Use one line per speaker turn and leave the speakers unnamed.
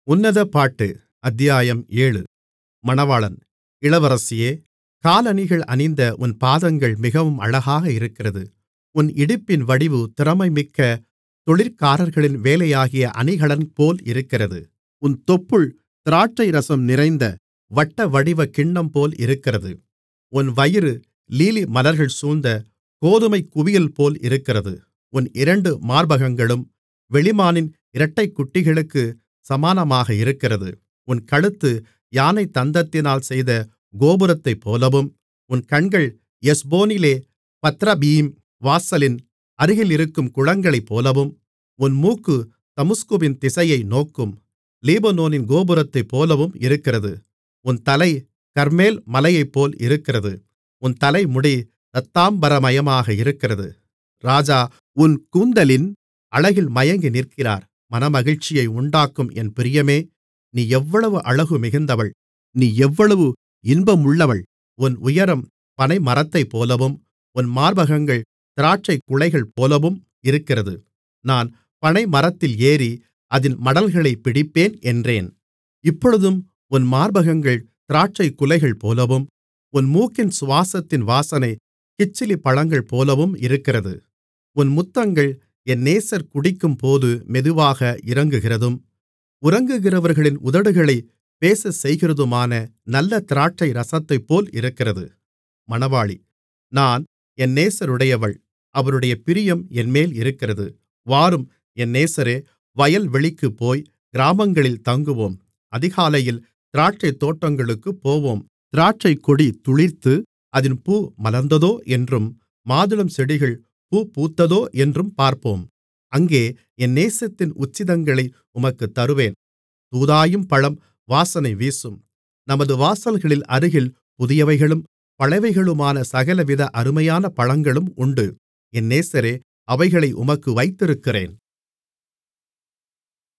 உன்னத பாட்டு அத்தியாயம் ஏழு மணவாளன் இளவரசியே காலணிகள் அணிந்த உன் பாதங்கள் மிகவும் அழகாக இருக்கிறது உன் இடுப்பின் வடிவு திறமைமிக்க தொழிற்காரர்களின் வேலையாகிய அணிகலன்போல் இருக்கிறது உன் தொப்புள் திராட்சைரசம் நிறைந்த வட்டவடிவக் கிண்ணம்போல் இருக்கிறது உன் வயிறு லீலி மலர்கள் சூழ்ந்த கோதுமைக் குவியல்போல் இருக்கிறது உன் இரண்டு மார்பகங்களும் வெளிமானின் இரட்டைக்குட்டிகளுக்குச் சமானமாக இருக்கிறது உன் கழுத்து யானைத் தந்தத்தினால் செய்த கோபுரத்தைப்போலவும் உன் கண்கள் எஸ்போனிலே பத்ரபீம் வாசலின் அருகிலிருக்கும் குளங்களைப்போலவும் உன் மூக்கு தமஸ்குவின் திசையை நோக்கும் லீபனோனின் கோபுரத்தைப்போலவும் இருக்கிறது உன் தலை கர்மேல் மலையைப்போல் இருக்கிறது உன் தலைமுடி இரத்தாம்பரமயமாக இருக்கிறது ராஜா உன் கூந்தலின் அழகில் மயங்கி நிற்கிறார் மனமகிழ்ச்சியை உண்டாக்கும் என் பிரியமே நீ எவ்வளவு அழகு மிகுந்தவள் நீ எவ்வளவு இன்பமுள்ளவள் உன் உயரம் பனைமரத்தைப்போலவும் உன் மார்பகங்கள் திராட்சைக்குலைகள்போலவும் இருக்கிறது நான் பனைமரத்தில் ஏறி அதின் மடல்களைப் பிடிப்பேன் என்றேன் இப்பொழுதும் உன் மார்பகங்கள் திராட்சைக்குலைகள்போலவும் உன் மூக்கின் சுவாசத்தின் வாசனை கிச்சிலிப்பழங்கள்போலவும் இருக்கிறது உன் முத்தங்கள் என் நேசர் குடிக்கும்போது மெதுவாக இறங்குகிறதும் உறங்குகிறவர்களின் உதடுகளைப் பேசச்செய்கிறதுமான நல்ல திராட்சைரசத்தைப்போல் இருக்கிறது மணவாளி நான் என் நேசருடையவள் அவருடைய பிரியம் என்மேல் இருக்கிறது வாரும் என் நேசரே வயல்வெளிக்குப் போய் கிராமங்களில் தங்குவோம் அதிகாலையில் திராட்சைத்தோட்டங்களுக்குப் போவோம் திராட்சைக்கொடி துளிர்த்து அதின் பூ மலர்ந்ததோ என்றும் மாதுளம்செடிகள் பூ பூத்ததோ என்றும் பார்ப்போம் அங்கே என் நேசத்தின் உச்சிதங்களை உமக்குத் தருவேன் தூதாயீம் பழம் வாசனை வீசும் நமது வாசல்களின் அருகில் புதியவைகளும் பழையவைகளுமான சகலவித அருமையான பழங்களும் உண்டு என் நேசரே அவைகளை உமக்கு வைத்திருக்கிறேன்